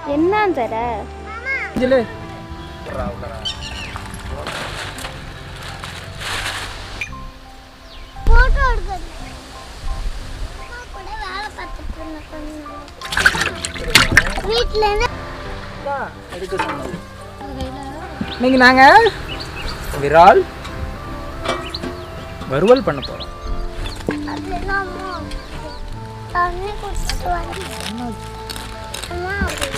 என்ன தர இதில் போட்டோ எடுக்கிறது அம்மா கூட வேலை பார்த்துட்டு இருந்தேன் கொஞ்ச நாள். வீட்ல இருந்து எடுக்க சொன்னது இன்னைக்கு நாங்கள் விரால் வறுவல் பண்ண போகிறோம் அது என்னமோ தண்ணி குடிச்சிட்டு வந்து அம்மா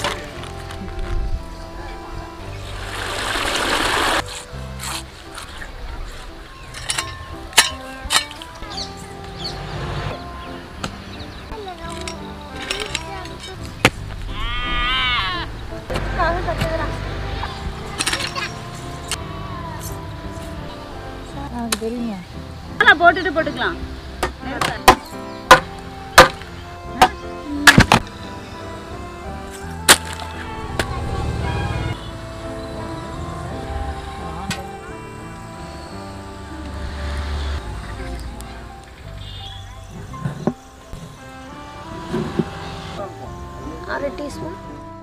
அவன் கத்துக்கிறான் தெரியுமா ஆனால் போட்டுட்டு போட்டுக்கலாம் அரை டீஸ்பூன்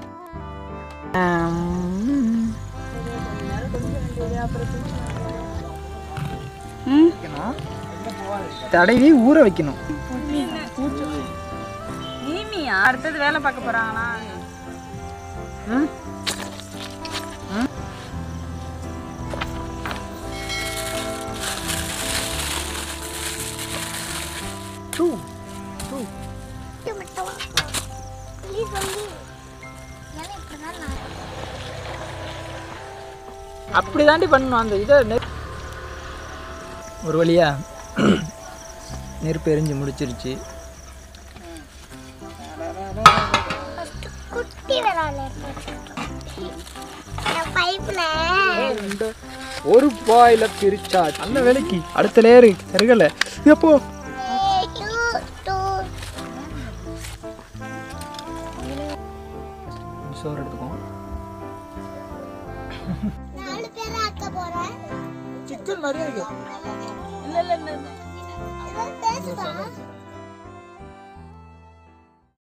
ம் தடவி ஊற வைக்கணும் நீமியா அடுத்தது வேலை பார்க்க போகிறாங்களா ம் டூ டூ இது மட்டும் ப்ளீஸ் வந்து ஏன்னா இப்படிதான் நான் அப்படி தாண்டி பண்ணணும் அந்த இதை நெ- ஒரு வழியா நெருப்பு எரிஞ்சு முடிச்சிருச்சு ஃபர்ஸ்ட் குட்டி விரால் பைப்ல ஒரு பாயில பிரிச்சா அந்த வேலைக்கு அடுத்த லேயரு கருகல எப்போ சோறு எடுத்துக்கோம் நாலு பேர் ஆக்க போறேன் சிக்கன் நிறைய இருக்கு இல்லை இல்லை இல்லை அதான் பேசுவா